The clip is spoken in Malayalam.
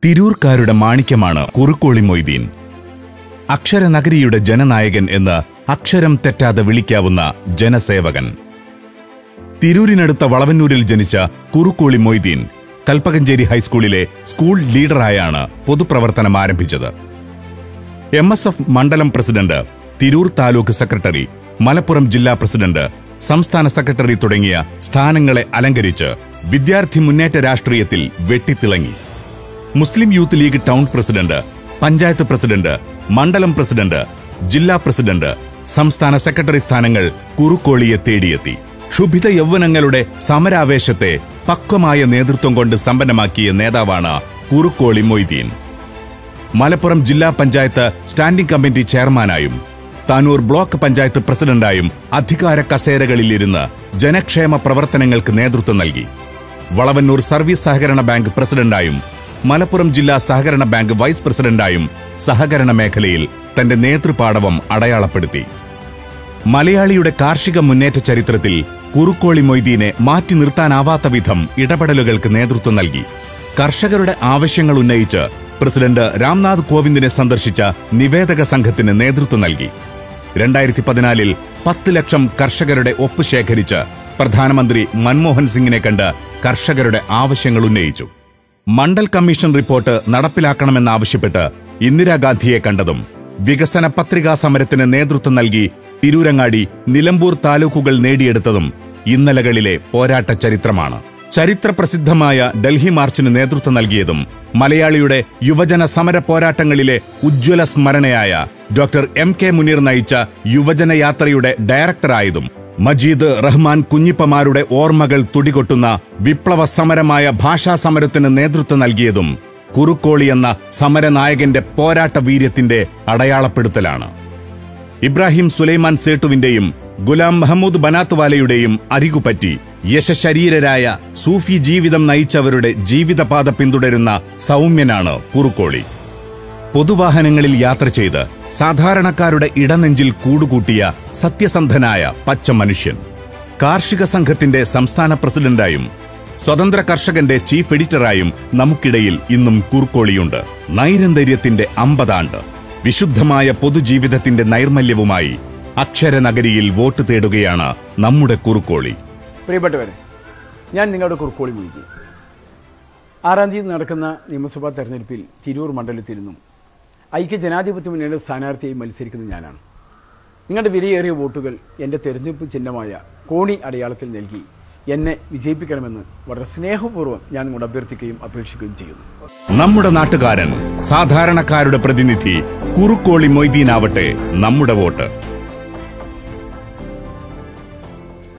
തിരൂർക്കാരുടെ മാണിക്യമാണ് കുറുക്കോളി മൊയ്തീൻ അക്ഷരനഗരിയുടെ ജനനായകൻ എന്ന് അക്ഷരം തെറ്റാതെ വിളിക്കാവുന്ന ജനസേവകൻ തിരൂരിനടുത്ത വളവന്നൂരിൽ ജനിച്ച കുറുക്കോളി മൊയ്തീൻ കൽപ്പകഞ്ചേരി ഹൈസ്കൂളിലെ സ്കൂൾ ലീഡറായാണ് പൊതുപ്രവർത്തനം ആരംഭിച്ചത് എം എസ് എഫ് മണ്ഡലം പ്രസിഡന്റ് തിരൂർ താലൂക്ക് സെക്രട്ടറി മലപ്പുറം ജില്ലാ പ്രസിഡന്റ് സംസ്ഥാന സെക്രട്ടറി തുടങ്ങിയ സ്ഥാനങ്ങളെ അലങ്കരിച്ച് വിദ്യാർത്ഥി മുന്നേറ്റ രാഷ്ട്രീയത്തിൽ വെട്ടിത്തിളങ്ങി Muslim Youth League town president panchayat president മണ്ഡലം പ്രസിഡന്റ് ജില്ലാ പ്രസിഡന്റ് സംസ്ഥാന സെക്രട്ടറി സ്ഥാനങ്ങൾ കുറുക്കോളിയെ തേടിയെത്തി ക്ഷുഭിത യൗവനങ്ങളുടെ സമരാവേശത്തെ പക്വമായ നേതൃത്വം കൊണ്ട് സമ്പന്നമാക്കിയ നേതാവാണ് കുറുക്കോളി മൊയ്തീൻ മലപ്പുറം ജില്ലാ പഞ്ചായത്ത് സ്റ്റാൻഡിംഗ് കമ്മിറ്റി ചെയർമാനായും താനൂർ ബ്ലോക്ക് പഞ്ചായത്ത് പ്രസിഡന്റായും അധികാര കസേരകളിലിരുന്ന് ജനക്ഷേമ പ്രവർത്തനങ്ങൾക്ക് നേതൃത്വം നൽകി വളവന്നൂർ സർവീസ് സഹകരണ ബാങ്ക് പ്രസിഡന്റായും മലപ്പുറം ജില്ലാ സഹകരണ ബാങ്ക് വൈസ് പ്രസിഡന്റായും സഹകരണ മേഖലയിൽ തന്റെ നേതൃപാടവം അടയാളപ്പെടുത്തി മലയാളിയുടെ കാർഷിക മുന്നേറ്റ ചരിത്രത്തിൽ കുറുക്കോളി മൊയ്തീനെ മാറ്റി നിർത്താനാവാത്ത വിധം ഇടപെടലുകൾക്ക് നേതൃത്വം നൽകി കർഷകരുടെ ആവശ്യങ്ങൾ ഉന്നയിച്ച് പ്രസിഡന്റ് രാംനാഥ് കോവിന്ദിനെ സന്ദർശിച്ച നിവേദക സംഘത്തിന് നേതൃത്വം നൽകി രണ്ടായിരത്തി പതിനാലിൽ പത്ത് ലക്ഷം കർഷകരുടെ ഒപ്പ് ശേഖരിച്ച് പ്രധാനമന്ത്രി മൻമോഹൻ സിംഗിനെ കണ്ട് കർഷകരുടെ ആവശ്യങ്ങൾ ഉന്നയിച്ചു മണ്ഡൽ കമ്മീഷൻ റിപ്പോർട്ട് നടപ്പിലാക്കണമെന്നാവശ്യപ്പെട്ട് ഇന്ദിരാഗാന്ധിയെ കണ്ടതും വികസന പത്രികാ സമരത്തിന് നേതൃത്വം നൽകി തിരൂരങ്ങാടി നിലമ്പൂർ താലൂക്കുകൾ നേടിയെടുത്തതും ഇന്നലകളിലെ പോരാട്ട ചരിത്രമാണ് ചരിത്രപ്രസിദ്ധമായ ഡൽഹി മാർച്ചിന് നേതൃത്വം നൽകിയതും മലയാളിയുടെ യുവജന സമര പോരാട്ടങ്ങളിലെ ഉജ്ജ്വല സ്മരണയായ ഡോക്ടർ എം കെ മുനീർ നയിച്ച യുവജന യാത്രയുടെ ഡയറക്ടറായതും മജീദ് റഹ്മാൻ കുഞ്ഞിപ്പമാരുടെ ഓർമ്മകൾ തുടികൊട്ടുന്ന വിപ്ലവ സമരമായ ഭാഷാ സമരത്തിന് നേതൃത്വം നൽകിയതും കുറുക്കോളി എന്ന സമരനായകന്റെ പോരാട്ട വീര്യത്തിന്റെ അടയാളപ്പെടുത്തലാണ് ഇബ്രാഹിം സുലൈമാൻ സേട്ടുവിന്റെയും ഗുലാം മഹമ്മൂദ് ബനാത്വാലയുടെയും അരികുപറ്റി യശശരീരരായ സൂഫി ജീവിതം നയിച്ചവരുടെ ജീവിതപാത പിന്തുടരുന്ന സൗമ്യനാണ് കുറുക്കോളി പൊതുവാഹനങ്ങളിൽ യാത്ര ചെയ്ത് സാധാരണക്കാരുടെ ഇടനെഞ്ചിൽ കൂടുകൂട്ടിയ സത്യസന്ധനായ പച്ച മനുഷ്യൻ കാർഷിക സംഘത്തിന്റെ സംസ്ഥാന പ്രസിഡന്റായും സ്വതന്ത്ര കർഷകന്റെ ചീഫ് എഡിറ്ററായും നമുക്കിടയിൽ ഇന്നും കുറുക്കോളിയുണ്ട് നൈരന്തര്യത്തിന്റെ അമ്പതാണ്ട് വിശുദ്ധമായ പൊതുജീവിതത്തിന്റെ നൈർമല്യവുമായി അക്ഷരനഗരിയിൽ വോട്ട് തേടുകയാണ് നമ്മുടെ കുറുക്കോളി പ്രിയപ്പെട്ടവരെ ഞാൻ നിങ്ങളുടെ കുറുക്കോളി മൊയ്തി ആറാം തീയതി നടക്കുന്ന നിയമസഭാ തെരഞ്ഞെടുപ്പിൽ തിരൂർ മണ്ഡലത്തിൽ നിന്നും ഐക്യ ജനാധിപത്യ മുന്നണിയുടെ സ്ഥാനാർത്ഥിയായി മത്സരിക്കുന്നത് ഞാനാണ് നിങ്ങളുടെ വിലയേറിയ വോട്ടുകൾ എൻ്റെ തെരഞ്ഞെടുപ്പ് ചിഹ്നമായ കോണി അടയാളത്തിൽ നൽകി എന്നെ വിജയിപ്പിക്കണമെന്ന് വളരെ സ്നേഹപൂർവ്വം ഞാൻ നിങ്ങളോട് അഭ്യർത്ഥിക്കുകയും അപേക്ഷിക്കുകയും ചെയ്യുന്നു നമ്മുടെ നാട്ടുകാരൻ സാധാരണക്കാരുടെ പ്രതിനിധി കുറുക്കോളി മൊയ്തീനാവട്ടെ നമ്മുടെ വോട്ട്